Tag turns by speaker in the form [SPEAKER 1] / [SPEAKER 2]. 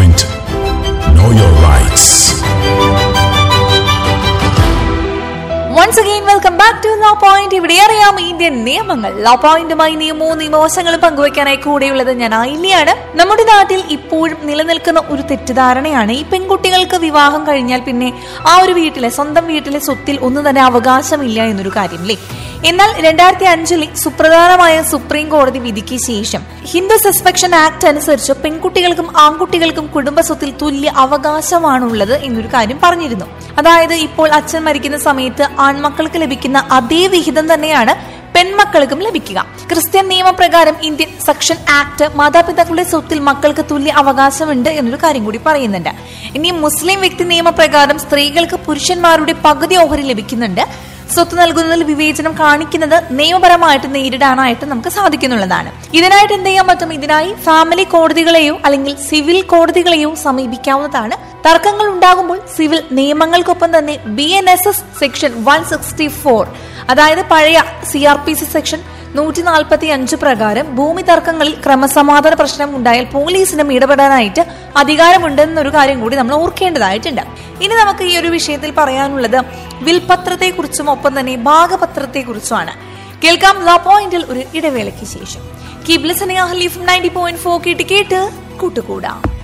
[SPEAKER 1] Point. Know your rights.
[SPEAKER 2] Once again welcome back to law point ഇവിടെ അറിയാം Indian നിയമങ്ങൾ law പോയിന്റുമായി നിയമവും നിയമവശങ്ങളും പങ്കുവയ്ക്കാനായി കൂടെയുള്ളത് ഞാൻ ആയില്യാണ് നമ്മുടെ നാട്ടിൽ ഇപ്പോഴും നിലനിൽക്കുന്ന ഒരു തെറ്റിദ്ധാരണയാണ് ഈ പെൺകുട്ടികൾക്ക് വിവാഹം കഴിഞ്ഞാൽ പിന്നെ ആ ഒരു വീട്ടിലെ സ്വന്തം വീട്ടിലെ സ്വത്തിൽ ഒന്നും തന്നെ അവകാശമില്ല എന്നൊരു കാര്യം അല്ലേ എന്നാൽ രണ്ടായിരത്തി അഞ്ചിലെ സുപ്രധാനമായ സുപ്രീം കോടതി വിധിക്ക് ശേഷം ഹിന്ദു സസ്പെക്ഷൻ ആക്ട് അനുസരിച്ച് പെൺകുട്ടികൾക്കും ആൺകുട്ടികൾക്കും കുടുംബ സ്വത്തിൽ തുല്യ അവകാശമാണുള്ളത് എന്നൊരു കാര്യം പറഞ്ഞിരുന്നു അതായത് ഇപ്പോൾ അച്ഛൻ മരിക്കുന്ന സമയത്ത് ആൺമക്കൾക്ക് ലഭിക്കുന്ന അതേ വിഹിതം തന്നെയാണ് പെൺമക്കൾക്കും ലഭിക്കുക ക്രിസ്ത്യൻ നിയമപ്രകാരം ഇന്ത്യൻ സെക്ഷൻ ആക്ട് മാതാപിതാക്കളുടെ സ്വത്തിൽ മക്കൾക്ക് തുല്യ അവകാശമുണ്ട് എന്നൊരു കാര്യം കൂടി പറയുന്നുണ്ട് ഇനി മുസ്ലിം വ്യക്തി നിയമപ്രകാരം സ്ത്രീകൾക്ക് പുരുഷന്മാരുടെ പകുതി ഓഹരി ലഭിക്കുന്നുണ്ട് സ്വത്ത് നൽകുന്നതിൽ വിവേചനം കാണിക്കുന്നത് നിയമപരമായിട്ട് നേരിടാനായിട്ട് നമുക്ക് സാധിക്കുന്നുള്ളതാണ് ഇതിനായിട്ട് എന്ത് ചെയ്യാൻ പറ്റും ഇതിനായി ഫാമിലി കോടതികളെയോ അല്ലെങ്കിൽ സിവിൽ കോടതികളെയോ സമീപിക്കാവുന്നതാണ് തർക്കങ്ങൾ ഉണ്ടാകുമ്പോൾ സിവിൽ നിയമങ്ങൾക്കൊപ്പം തന്നെ B N S S section one sixty four അതായത് പഴയ C R P C section നൂറ്റി നാൽപ്പത്തി അഞ്ച് പ്രകാരം ഭൂമി തർക്കങ്ങളിൽ ക്രമസമാധാന പ്രശ്നം ഉണ്ടായാൽ പോലീസിനും ഇടപെടാനായിട്ട് അധികാരമുണ്ടെന്നൊരു കാര്യം കൂടി നമ്മൾ ഓർക്കേണ്ടതായിട്ടുണ്ട് ഇനി നമുക്ക് ഈ ഒരു വിഷയത്തിൽ പറയാനുള്ളത് വിൽപത്രത്തെ കുറിച്ചും ഒപ്പം തന്നെ ഭാഗപത്രത്തെ കുറിച്ചുമാണ് കേൾക്കാം ലോ പോയിന്റിൽ ഒരു ഇടവേളയ്ക്ക് ശേഷം കീപ് ലിസണിംഗ് ഹലീഫ് നയൻറ്റി പോയിന്റ് ഫോർ കേട്ട് കേട്ട് കൂട്ടുകൂടാം